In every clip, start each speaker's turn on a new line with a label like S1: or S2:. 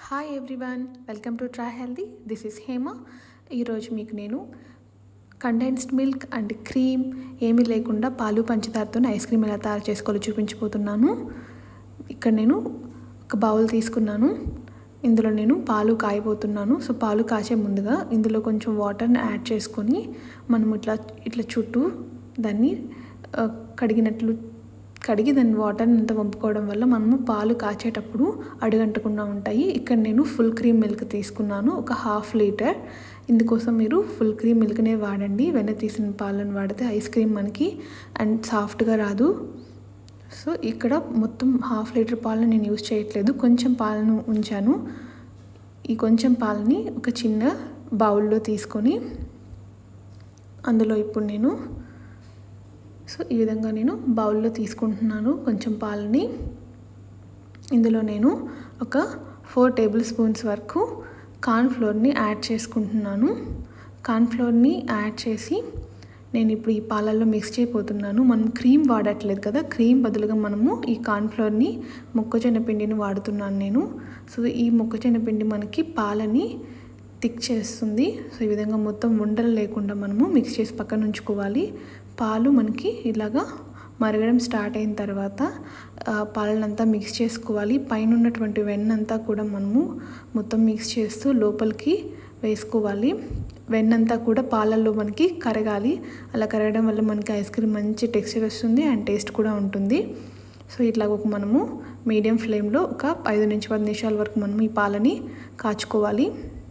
S1: hi everyone welcome to try healthy this is Hema ఈరోజు మీకు నేను కండెన్స్డ్ మిల్క్ అండ్ క్రీమ్ ఏమీ లేకుండా పాలు పంచదారతో ఐస్ క్రీమ్ ఎలా తయారు చేసుకోవాలో చూపించబోతున్నాను ఇక్కడ నేను ఒక బౌల్ తీసుకున్నాను ఇందులో నేను పాలు కాయబోతున్నాను సో పాలు కాచే ముందుగా ఇందులో కొంచెం వాటర్ని యాడ్ చేసుకొని మనం ఇట్లా ఇట్లా చుట్టూ దాన్ని ఆ, కడిగినట్లు కడిగి దాని వాటర్ని అంతా వంపుకోవడం వల్ల మనము పాలు కాచేటప్పుడు అడుగంటకుండా ఉంటాయి ఇక్కడ నేను ఫుల్ క్రీమ్ మిల్క్ తీసుకున్నాను ఒక హాఫ్ లీటర్ ఇందుకోసం మీరు ఫుల్ క్రీమ్ మిల్క్నే వాడండి వెన్న తీసిన పాలను వాడితే ఐస్ క్రీమ్ మనకి అండ్ సాఫ్ట్గా రాదు సో ఇక్కడ మొత్తం హాఫ్ లీటర్ పాలను నేను యూజ్ చేయట్లేదు కొంచెం పాలను ఉంచాను ఈ కొంచెం పాలని ఒక చిన్న బౌల్లో తీసుకొని అందులో ఇప్పుడు నేను సో ఈ విధంగా నేను బౌల్లో తీసుకుంటున్నాను కొంచెం పాలని ఇందులో నేను ఒక ఫోర్ టేబుల్ స్పూన్స్ వరకు కార్న్ఫ్లోర్ని యాడ్ చేసుకుంటున్నాను కార్న్ఫ్లోర్ని యాడ్ చేసి నేను ఇప్పుడు ఈ పాలల్లో మిక్స్ చేయబోతున్నాను మనం క్రీమ్ వాడట్లేదు కదా క్రీమ్ బదులుగా మనము ఈ కార్న్ఫ్లోర్ని మొక్కజొన్న పిండిని వాడుతున్నాను నేను సో ఈ మొక్కజొన్న పిండి మనకి పాలని థిక్ చేస్తుంది సో ఈ విధంగా మొత్తం ఉండలు లేకుండా మనము మిక్స్ చేసి పక్కన ఉంచుకోవాలి పాలు మనకి ఇలాగా మరగడం స్టార్ట్ అయిన తర్వాత ఆ, పాలనంతా మిక్స్ చేసుకోవాలి పైన ఉన్నటువంటి వెన్నంతా కూడా మనము మొత్తం మిక్స్ చేస్తూ లోపలికి వేసుకోవాలి వెన్నంతా కూడా పాలల్లో మనకి కరగాలి అలా కరగడం వల్ల మనకి ఐస్ క్రీమ్ మంచి టెక్స్చర్ వస్తుంది అండ్ టేస్ట్ కూడా ఉంటుంది సో ఇట్లా ఒక మనము మీడియం ఫ్లేమ్లో ఒక ఐదు నుంచి పది నిమిషాల వరకు మనము ఈ పాలని కాచుకోవాలి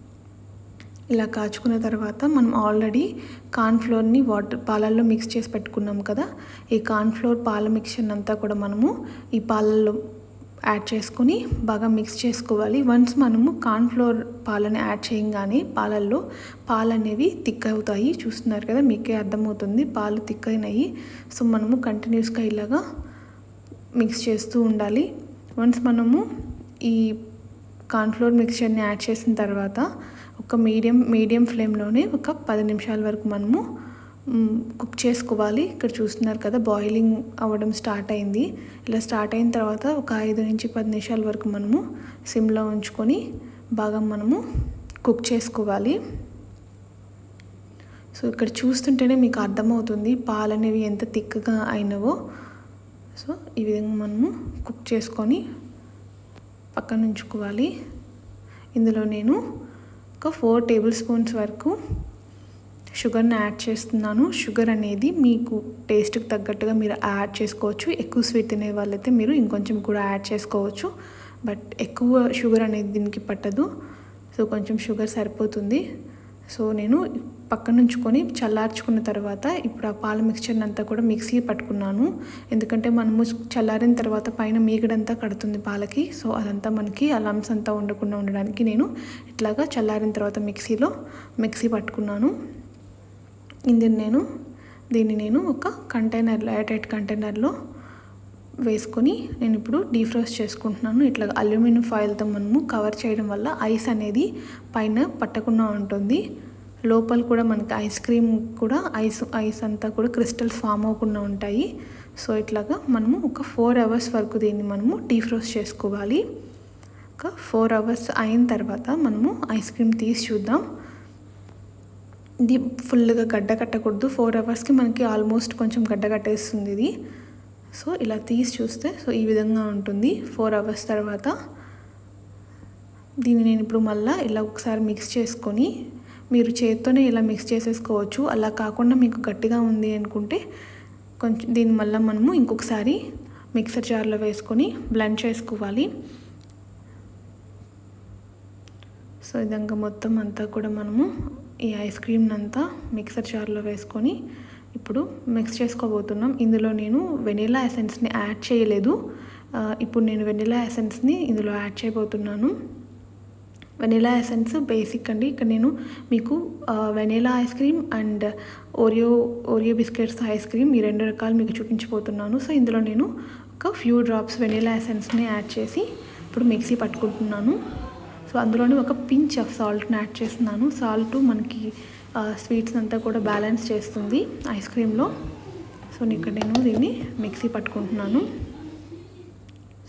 S1: ఇలా కాచుకున్న తర్వాత మనం ఆల్రెడీ కార్న్ఫ్లోర్ని వాటర్ పాలల్లో మిక్స్ చేసి పెట్టుకున్నాం కదా ఈ కార్న్ఫ్లోర్ పాల మిక్చర్ అంతా కూడా మనము ఈ పాలల్లో యాడ్ చేసుకొని బాగా మిక్స్ చేసుకోవాలి వన్స్ మనము కార్న్ఫ్లోర్ పాలని యాడ్ చేయగానే పాలల్లో పాలు అనేవి థిక్ అవుతాయి చూస్తున్నారు కదా మీకే అర్థమవుతుంది పాలు థిక్ అయినాయి సో మనము కంటిన్యూస్గా ఇలాగా మిక్స్ చేస్తూ ఉండాలి వన్స్ మనము ఈ కార్న్ఫ్లోర్ మిక్చర్ని యాడ్ చేసిన తర్వాత ఒక మీడియం మీడియం ఫ్లేమ్లోనే ఒక పది నిమిషాల వరకు మనము మ్, కుక్ చేసుకోవాలి ఇక్కడ చూస్తున్నారు కదా బాయిలింగ్ అవ్వడం స్టార్ట్ అయింది ఇలా స్టార్ట్ అయిన తర్వాత ఒక ఐదు నుంచి పది నిమిషాల వరకు మనము సిమ్లో ఉంచుకొని బాగా మనము కుక్ చేసుకోవాలి సో ఇక్కడ చూస్తుంటేనే మీకు అర్థమవుతుంది పాలు అనేవి ఎంత థిక్గా అయినవో సో ఈ విధంగా మనము కుక్ చేసుకొని పక్కన ఉంచుకోవాలి ఇందులో నేను ఒక ఫోర్ టేబుల్ స్పూన్స్ వరకు షుగర్ని యాడ్ చేస్తున్నాను షుగర్ అనేది మీకు టేస్ట్కి తగ్గట్టుగా మీరు యాడ్ చేసుకోవచ్చు ఎక్కువ స్వీట్ తినే వాళ్ళైతే మీరు ఇంకొంచెం కూడా యాడ్ చేసుకోవచ్చు బట్ ఎక్కువ షుగర్ అనేది దీనికి పట్టదు సో కొంచెం షుగర్ సరిపోతుంది సో నేను పక్కన ఉంచుకొని చల్లార్చుకున్న తర్వాత ఇప్పుడు ఆ పాల మిక్చర్ని అంతా కూడా మిక్సీ పట్టుకున్నాను ఎందుకంటే మనము చల్లారిన తర్వాత పైన మీగడంతా కడుతుంది పాలకి సో అదంతా మనకి ఆ లమ్స్ అంతా ఉండకుండా ఉండడానికి నేను ఇట్లాగా చల్లారిన తర్వాత మిక్సీలో మిక్సీ పట్టుకున్నాను ఇందుని నేను దీన్ని నేను ఒక కంటైనర్లో ఎయిర్టైట్ కంటైనర్లో వేసుకొని నేను ఇప్పుడు డీఫ్రోస్ట్ చేసుకుంటున్నాను ఇట్లా అల్యూమినియం ఫాయిల్తో మనము కవర్ చేయడం వల్ల ఐస్ అనేది పైన పట్టకుండా ఉంటుంది లోపల కూడా మనకి ఐస్ క్రీమ్ కూడా ఐస్ ఐస్ అంతా కూడా క్రిస్టల్స్ ఫామ్ అవ్వకుండా ఉంటాయి సో ఇట్లాగా మనము ఒక ఫోర్ అవర్స్ వరకు దీన్ని మనము డీఫ్రోస్ట్ చేసుకోవాలి ఒక ఫోర్ అవర్స్ అయిన తర్వాత మనము ఐస్ క్రీమ్ తీసి చూద్దాం ఇది ఫుల్గా గడ్డ కట్టకూడదు ఫోర్ అవర్స్కి మనకి ఆల్మోస్ట్ కొంచెం గడ్డ కట్టేస్తుంది ఇది సో ఇలా తీసి చూస్తే సో ఈ విధంగా ఉంటుంది ఫోర్ అవర్స్ తర్వాత దీన్ని నేను ఇప్పుడు మళ్ళీ ఇలా ఒకసారి మిక్స్ చేసుకొని మీరు చేత్తోనే ఇలా మిక్స్ చేసేసుకోవచ్చు అలా కాకుండా మీకు గట్టిగా ఉంది అనుకుంటే కొంచెం దీన్ని మళ్ళీ మనము ఇంకొకసారి మిక్సర్ జార్లో వేసుకొని బ్లెండ్ చేసుకోవాలి సో ఈ విధంగా మొత్తం అంతా కూడా మనము ఈ ఐస్ క్రీమ్ని అంతా మిక్సర్ జార్లో వేసుకొని ఇప్పుడు మిక్స్ చేసుకోబోతున్నాం ఇందులో నేను వెనిలా ఎసెన్స్ని యాడ్ చేయలేదు ఆ, ఇప్పుడు నేను వెనిలా ఎసెన్స్ని ఇందులో యాడ్ చేయబోతున్నాను వెనిలా ఎసెన్స్ బేసిక్ అండి ఇక్కడ నేను మీకు vanilla ice cream and Oreo Oreo biscuits ice cream ఈ రెండు రకాలు మీకు చూపించబోతున్నాను సో ఇందులో నేను ఒక ఫ్యూ డ్రాప్స్ వెనిలా ఎసెన్స్ని యాడ్ చేసి ఇప్పుడు మిక్సీ పట్టుకుంటున్నాను సో అందులోనే ఒక పించ్ ఆఫ్ సాల్ట్ని యాడ్ చేస్తున్నాను సాల్ట్ మనకి స్వీట్స్ అంతా కూడా బ్యాలెన్స్ చేస్తుంది ఐస్ క్రీమ్లో సో ఇక్కడ నేను దీన్ని మిక్సీ పట్టుకుంటున్నాను సో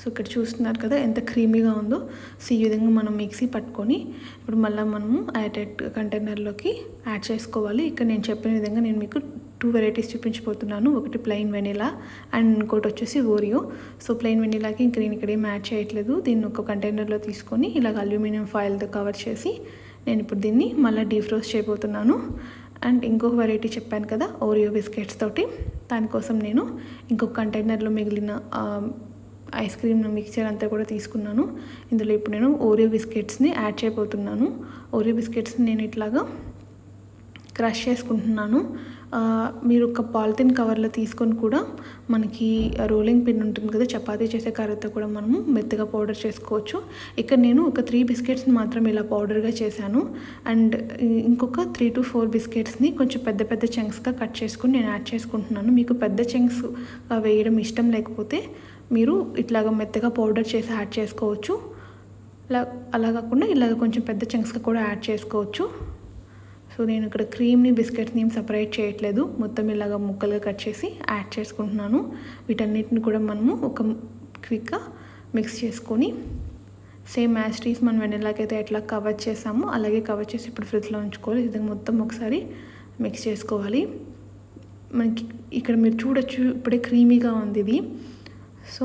S1: ఇక్కడ చూస్తున్నారు కదా ఎంత క్రీమీగా ఉందో సో ఈ విధంగా మనం మిక్సీ పట్టుకొని ఇప్పుడు మళ్ళీ మనము యాటెడ్ కంటైనర్లోకి యాడ్ చేసుకోవాలి ఇక్కడ నేను చెప్పిన విధంగా నేను మీకు టూ వెరైటీస్ చూపించిపోతున్నాను ఒకటి ప్లెయిన్ వెనిలా అండ్ ఇంకోటి వచ్చేసి ఓరియో సో ప్లెయిన్ వెనిలాకి ఇంక నేను ఇక్కడ ఏం యాడ్ చేయట్లేదు దీన్ని ఒక కంటైనర్లో తీసుకొని ఇలాగ అల్యూమినియం ఫాయిల్తో కవర్ చేసి నేను ఇప్పుడు దీన్ని మళ్ళీ డీఫ్రోస్ట్ చేయబోతున్నాను అండ్ ఇంకొక వెరైటీ చెప్పాను కదా ఓరియో బిస్కెట్స్ తోటి దానికోసం నేను ఇంకొక కంటైనర్లో మిగిలిన ఐస్ క్రీమ్ మిక్చర్ అంతా కూడా తీసుకున్నాను ఇందులో ఇప్పుడు నేను ఓరియో బిస్కెట్స్ని యాడ్ చేయబోతున్నాను ఓరియో బిస్కెట్స్ని నేను ఇట్లాగా క్రష్ చేసుకుంటున్నాను మీరు ఒక పాలిథిన్ కవర్లో తీసుకొని కూడా మనకి రోలింగ్ పిన్ ఉంటుంది కదా చపాతీ చేసే కర్రతో కూడా మనము మెత్తగా పౌడర్ చేసుకోవచ్చు ఇక్కడ నేను ఒక త్రీ బిస్కెట్స్ని మాత్రం ఇలా పౌడర్గా చేశాను అండ్ ఇంకొక త్రీ టు ఫోర్ బిస్కెట్స్ని కొంచెం పెద్ద పెద్ద చంక్స్గా కట్ చేసుకుని నేను యాడ్ చేసుకుంటున్నాను మీకు పెద్ద చంక్స్ వేయడం ఇష్టం లేకపోతే మీరు ఇట్లాగ మెత్తగా పౌడర్ చేసి యాడ్ చేసుకోవచ్చు అలా అలా కాకుండా ఇలాగ కొంచెం పెద్ద చంక్స్గా కూడా యాడ్ చేసుకోవచ్చు సో నేను ఇక్కడ క్రీమ్ని బిస్కెట్స్ని ఏం సపరేట్ చేయట్లేదు మొత్తం ఇలాగ ముక్కలుగా కట్ చేసి యాడ్ చేసుకుంటున్నాను వీటన్నిటిని కూడా మనము ఒక క్విక్గా మిక్స్ చేసుకొని సేమ్ యాస్ట్రీస్ మనం వెనెలాకైతే ఎట్లా కవర్ చేసామో అలాగే కవర్ చేసి ఇప్పుడు ఫ్రిడ్జ్లో ఉంచుకోవాలి ఇది మొత్తం ఒకసారి మిక్స్ చేసుకోవాలి మనకి ఇక్కడ మీరు చూడొచ్చు ఇప్పుడే క్రీమీగా ఉంది ఇది సో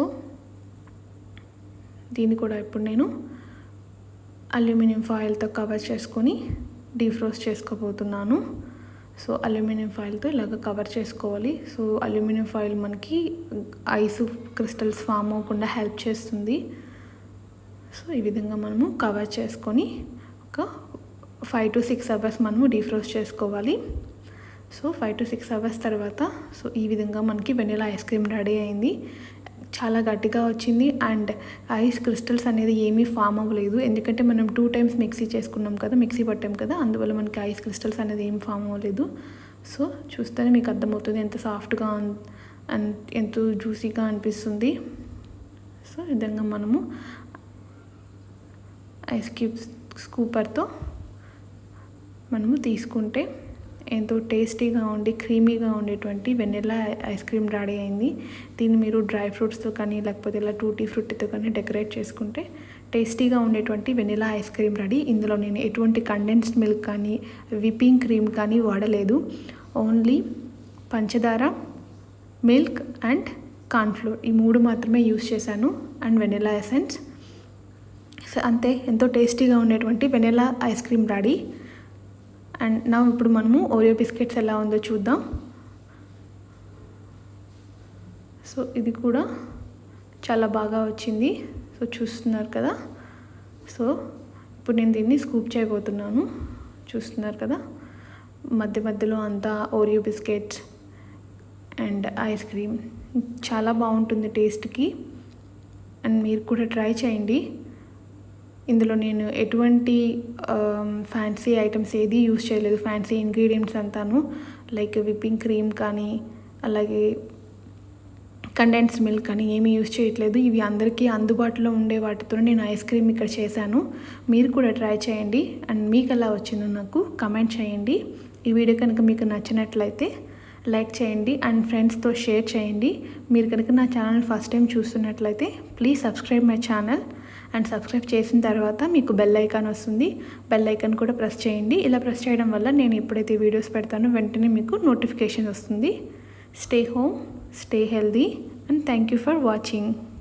S1: దీన్ని కూడా ఇప్పుడు నేను అల్యూమినియం ఫాయిల్తో కవర్ చేసుకొని డీఫ్రోస్ట్ చేసుకోబోతున్నాను సో అల్యూమినియం ఫాయిల్తో ఇలాగ కవర్ చేసుకోవాలి సో అల్యూమినియం ఫాయిల్ మనకి ఐస్ క్రిస్టల్స్ ఫామ్ అవ్వకుండా హెల్ప్ చేస్తుంది సో ఈ విధంగా మనము కవర్ చేసుకొని ఒక ఫైవ్ టు సిక్స్ అవర్స్ మనము డీఫ్రోస్ట్ చేసుకోవాలి so five to six hours తర్వాత సో ఈ విధంగా మనకి వెనిలా ఐస్ క్రీమ్ రెడీ అయింది చాలా గట్టిగా వచ్చింది అండ్ ఐస్ క్రిస్టల్స్ అనేది ఏమీ ఫామ్ అవ్వలేదు ఎందుకంటే మనం టూ టైమ్స్ మిక్సీ చేసుకున్నాం కదా మిక్సీ పట్టాం కదా అందువల్ల మనకి ఐస్ క్రిస్టల్స్ అనేది ఏం ఫామ్ అవ్వలేదు సో చూస్తేనే మీకు అర్థమవుతుంది ఎంత సాఫ్ట్గా అండ్ ఎంతో జ్యూసీగా అనిపిస్తుంది సో ఈ విధంగా మనము ఐస్ క్యూబ్స్ స్కూపర్తో మనము తీసుకుంటే ఎంతో టేస్టీగా ఉండి క్రీమీగా ఉండేటువంటి వెనిలా ఐస్ క్రీమ్ రెడీ అయింది దీన్ని మీరు డ్రై ఫ్రూట్స్తో కానీ లేకపోతే ఇలా టూటీ ఫ్రూటీతో కానీ డెకరేట్ చేసుకుంటే టేస్టీగా ఉండేటువంటి వెనిలా ఐస్ క్రీమ్ రెడీ ఇందులో నేను ఎటువంటి కండెన్స్డ్ మిల్క్ కానీ విప్పింగ్ క్రీమ్ కానీ వాడలేదు ఓన్లీ పంచదార మిల్క్ అండ్ కార్న్ఫ్లోర్ ఈ మూడు మాత్రమే యూస్ చేశాను అండ్ వెనిలా ఎసెన్స్ సో అంతే ఎంతో టేస్టీగా ఉండేటువంటి vanilla ice cream ready and నా ఇప్పుడు మనము ఓరియో బిస్కెట్స్ ఎలా ఉందో చూద్దాం సో ఇది కూడా చాలా బాగా వచ్చింది సో చూస్తున్నారు కదా సో ఇప్పుడు నేను దీన్ని స్కూప్ చేయబోతున్నాను చూస్తున్నారు కదా మధ్య మధ్యలో అంతా Oreo biscuits and ice cream చాలా బాగుంటుంది టేస్ట్కి అండ్ మీరు కూడా ట్రై చేయండి ఇందులో నేను ఎటువంటి ఫ్యాన్సీ ఐటమ్స్ ఏది యూస్ చేయలేదు ఫ్యాన్సీ ఇంగ్రీడియంట్స్ అంతాను లైక్ విప్పింగ్ క్రీమ్ కానీ అలాగే కండెన్స్ మిల్క్ కానీ ఏమీ యూస్ చేయట్లేదు ఇవి అందరికీ అందుబాటులో ఉండే వాటితో నేను ఐస్ క్రీమ్ ఇక్కడ చేశాను మీరు కూడా ట్రై చేయండి అండ్ మీకు ఎలా వచ్చిందో నాకు కమెంట్ చేయండి ఈ వీడియో కనుక మీకు నచ్చినట్లయితే లైక్ చేయండి అండ్ ఫ్రెండ్స్తో షేర్ చేయండి మీరు కనుక నా ఛానల్ ఫస్ట్ టైం చూస్తున్నట్లయితే please subscribe my channel and subscribe చేసిన తర్వాత మీకు బెల్ ఐకాన్ వస్తుంది బెల్ ఐకాన్ కూడా ప్రెస్ చేయండి ఇలా ప్రెస్ చేయడం వల్ల నేను ఎప్పుడైతే వీడియోస్ పెడతానో వెంటనే మీకు నోటిఫికేషన్ వస్తుంది stay home stay healthy and thank you for watching